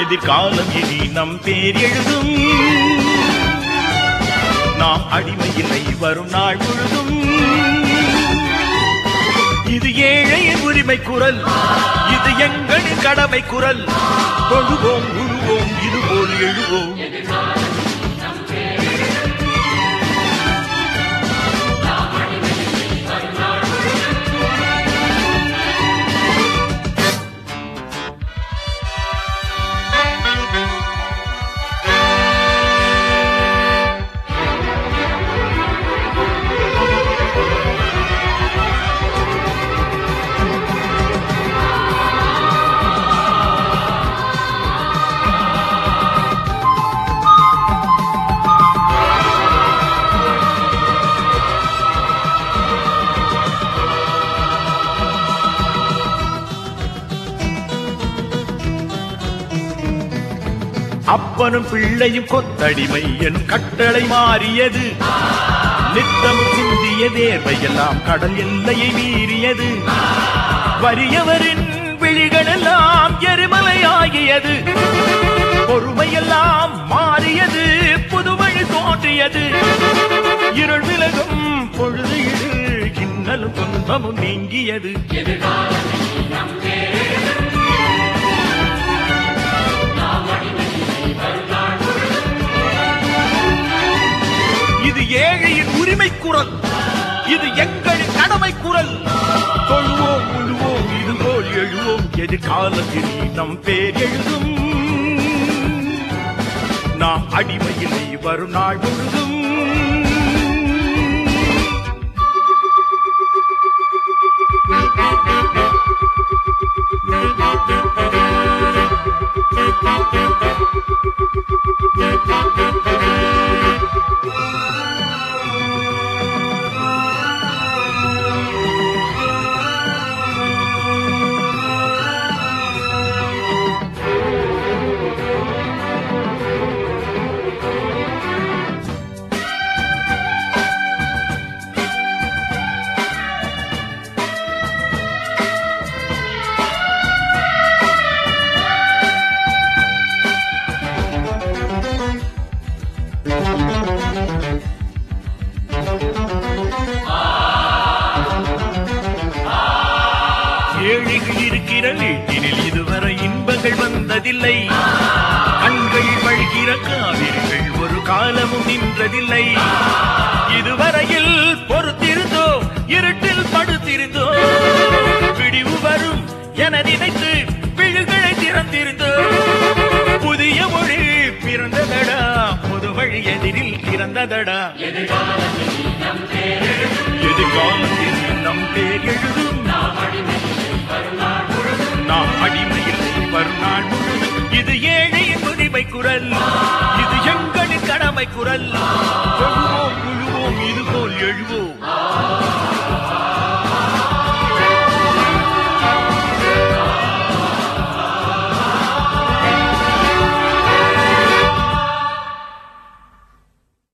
எதிர்காலம் இனி நம் பேர் எழுதும் நாம் அடிமையில்லை வரும் நாள் முழுதும் இது ஏழையின் உரிமை குரல் இது எங்களின் கடமை குரல் தொழுவோம் உழுவோம் இதுபோல் எழுவோம் அப்பனும் பிள்ளையும் கொத்தடிமை எனும் கட்டளை மாறியது நித்தமும் சிந்திய தேர்வையெல்லாம் கடல் எல்லையை மீறியது வறியவரின் விழிகளெல்லாம் எரிமலையாகியது பொறுமையெல்லாம் மாறியது புதுவழி தோன்றியது இருள் விலகும் பொழுது இது இன்னலும் துன்பமும் நீங்கியது இது ஏழையின் உரிமை குரல் இது எங்களின் கடமை குரல் தொழுவோம் உழுவோம் இதுபோல் எழுவோம் எதிர்காலத்தில் நம் பேர் எழுதும் நாம் அடிமையில்லை வரும் நாள் முழுதும் ஏழைகள் இருக்கிற வீட்டினில் இதுவரை இன்பங்கள் வந்ததில்லை கண்கள் வழிகிற காவிரிகள் ஒரு காலமும் நின்றதில்லை இதுவரையில் பொறுத்திருந்தோம் இருட்டில் படுத்திருந்தோம் பிடிவு வரும் என நினைத்து விழுகளை திறந்திருந்தோம் புதிய மொழி பிறந்ததடா புது வழி எதிரில் பிறந்ததடா எதிர்காலத்தில் நம் பேர் எழுதும் நாம் அடிமையில் வருநாள் முழுதும் இது ஏழையின் உரிமை குரல் இது எங்களின் கடமை குரல் தொழுவோம் முழுவோம் இதுபோல் எழுவோம்